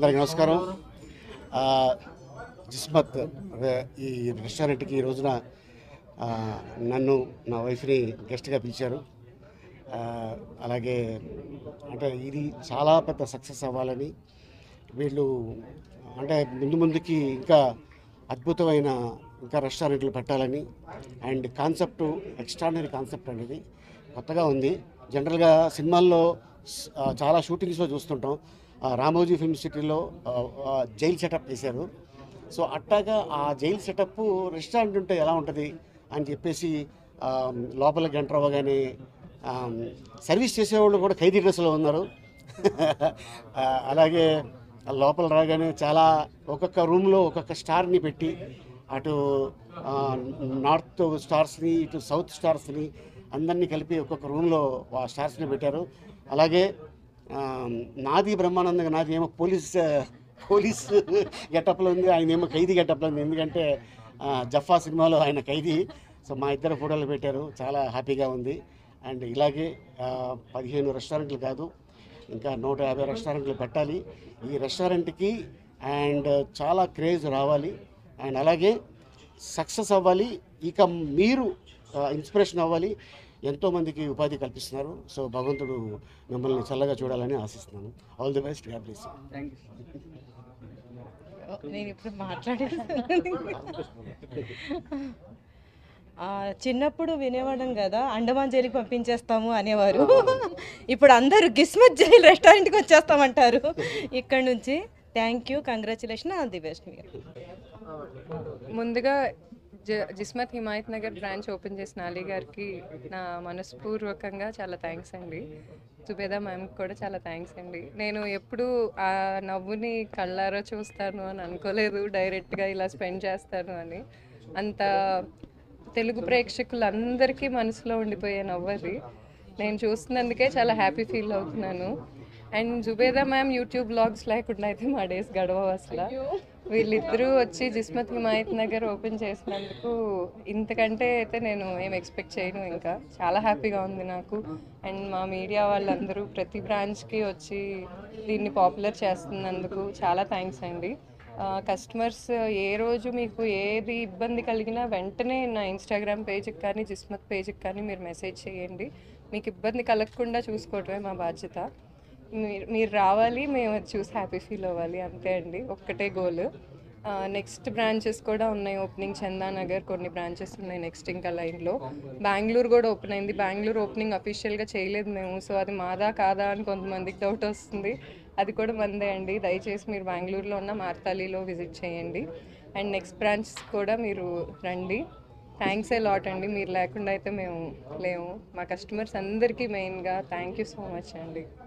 అందరికి నమస్కారం ఆ, జిస్మత్ అదే ఈ రెస్టారెంట్కి ఈ రోజున ఆ, నన్ను నా వైఫ్ని గెస్ట్గా పిలిచారు ఆ, అలాగే అంటే ఇది చాలా పెద్ద సక్సెస్ అవ్వాలని వీళ్ళు అంటే ముందు ముందుకి ఇంకా అద్భుతమైన ఇంకా రెస్టారెంట్లు పెట్టాలని అండ్ కాన్సెప్ట్ ఎక్స్ట్రాడినరీ కాన్సెప్ట్ అనేది కొత్తగా ఉంది జనరల్గా సినిమాల్లో స్- ఆ, చాలా షూటింగ్స్లో చూస్తుంటాం ఆ, రామోజీ ఫిల్మ్ సిటీలో ఆ, ఆ, జైల్ సెటప్ వేశారు సో అట్టాగా ఆ జైల్ సెటప్ రెస్టారెంట్ ఉంటే ఎలా ఉంటుంది అని చెప్పేసి ఆ, లోపలికి ఎంటర్ అవ్వగానే ఆ, సర్వీస్ చేసేవాళ్ళు కూడా ఖైదీ డ్రెస్లో ఉన్నారు ఆ, అలాగే లోపల రాగానే చాలా ఒక్కొక్క రూమ్లో ఒక్కొక్క స్టార్ని పెట్టి అటు ఆ, నార్త్ స్టార్స్ని ఇటు సౌత్ స్టార్స్ని అందరినీ కలిపి ఒక్కొక్క రూమ్లో ఆ స్టార్స్ని పెట్టారు అలాగే ఆ, నాది బ్రహ్మానందంగా నాది ఏమో పోలీస్ పోలీస్ గెటప్లో ఉంది ఆయన ఏమో ఖైదీ గెటప్లో ఉంది ఎందుకంటే ఆ, జఫా సినిమాలో ఆయన ఖైదీ సో మా ఇద్దరు ఫోటోలు పెట్టారు చాలా హ్యాపీగా ఉంది అండ్ ఇలాగే ఆ, పదిహేను రెస్టారెంట్లు కాదు ఇంకా నూట యాభై రెస్టారెంట్లు పెట్టాలి ఈ రెస్టారెంట్కి అండ్ చాలా క్రేజ్ రావాలి అండ్ అలాగే సక్సెస్ అవ్వాలి ఇక మీరు ఇన్స్పిరేషన్ అవ్వాలి ఎంతోమందికి ఉపాధి కల్పిస్తున్నారు సో భగవంతుడు మిమ్మల్ని చల్లగా చూడాలని ఆశిస్తున్నాను all the best God bless నేను ఇప్పుడు మాట్లాడేస్తాను ఆ, చిన్నప్పుడు వినేవాడం కదా అండమాన్ జైలుకి పంపించేస్తాము అనేవారు ఇప్పుడు అందరూ గిస్మత్ జైల్ రెస్టారెంట్కి వచ్చేస్తామంటారు ఇక్కడ నుంచి thank you congratulation all the best మీరు ముందుగా జ జిస్మత్ హిమాయత్ నగర్ బ్రాంచ్ ఓపెన్ చేసిన అలీ గారికి నా మనస్పూర్వకంగా చాలా థ్యాంక్స్ అండి సుబేదా మ్యామ్కి కూడా చాలా థ్యాంక్స్ అండి నేను ఎప్పుడు ఆ నవ్వుని కళ్ళారా చూస్తాను అని అనుకోలేదు డైరెక్ట్గా ఇలా స్పెండ్ చేస్తాను అని అంత తెలుగు ప్రేక్షకులందరికీ మనసులో ఉండిపోయే నవ్వది నేను చూస్తున్నందుకే చాలా హ్యాపీ ఫీల్ అవుతున్నాను and Zubeda ma'am YouTube blogs లేకుండా అయితే మా డేస్ గడవవు అసలు వీళ్ళిద్దరూ వచ్చి జిస్మత్ హిమాయత్ నగర్ ఓపెన్ చేసినందుకు ఇంతకంటే అయితే నేను ఏం ఎక్స్పెక్ట్ చేయను ఇంకా చాలా హ్యాపీగా ఉంది నాకు అండ్ మా మీడియా వాళ్ళందరూ ప్రతి బ్రాంచ్కి వచ్చి దీన్ని పాపులర్ చేస్తున్నందుకు చాలా థ్యాంక్స్ అండి కస్టమర్స్ ఏ రోజు మీకు ఏది ఇబ్బంది కలిగినా వెంటనే నా ఇన్స్టాగ్రామ్ పేజ్కి కానీ జిస్మత్ పేజ్కి కానీ మీరు మెసేజ్ చేయండి మీకు ఇబ్బంది కలగకుండా చూసుకోవటమే మా బాధ్యత మీరు మీరు రావాలి మేము అది చూసి హ్యాపీ ఫీల్ అవ్వాలి అంతే అండి ఒక్కటే గోల్ నెక్స్ట్ బ్రాంచెస్ కూడా ఉన్నాయి ఓపెనింగ్ చందానగర్ కొన్ని బ్రాంచెస్ ఉన్నాయి నెక్స్ట్ ఇంకా లైన్లో బెంగళూరు కూడా ఓపెన్ అయింది బెంగళూరు ఓపెనింగ్ అఫీషియల్గా చేయలేదు మేము సో అది మాదా కాదా అని కొంతమందికి డౌట్ వస్తుంది అది కూడా మందే అండి దయచేసి మీరు బెంగళూరులో ఉన్న మార్తాలిలో విజిట్ చేయండి అండ్ నెక్స్ట్ బ్రాంచ్ కూడా మీరు రండి థ్యాంక్స్ ఏ లాట్ అండి మీరు లేకుండా అయితే మేము లేము మా కస్టమర్స్ అందరికీ మెయిన్గా థ్యాంక్ యూ సో మచ్ అండి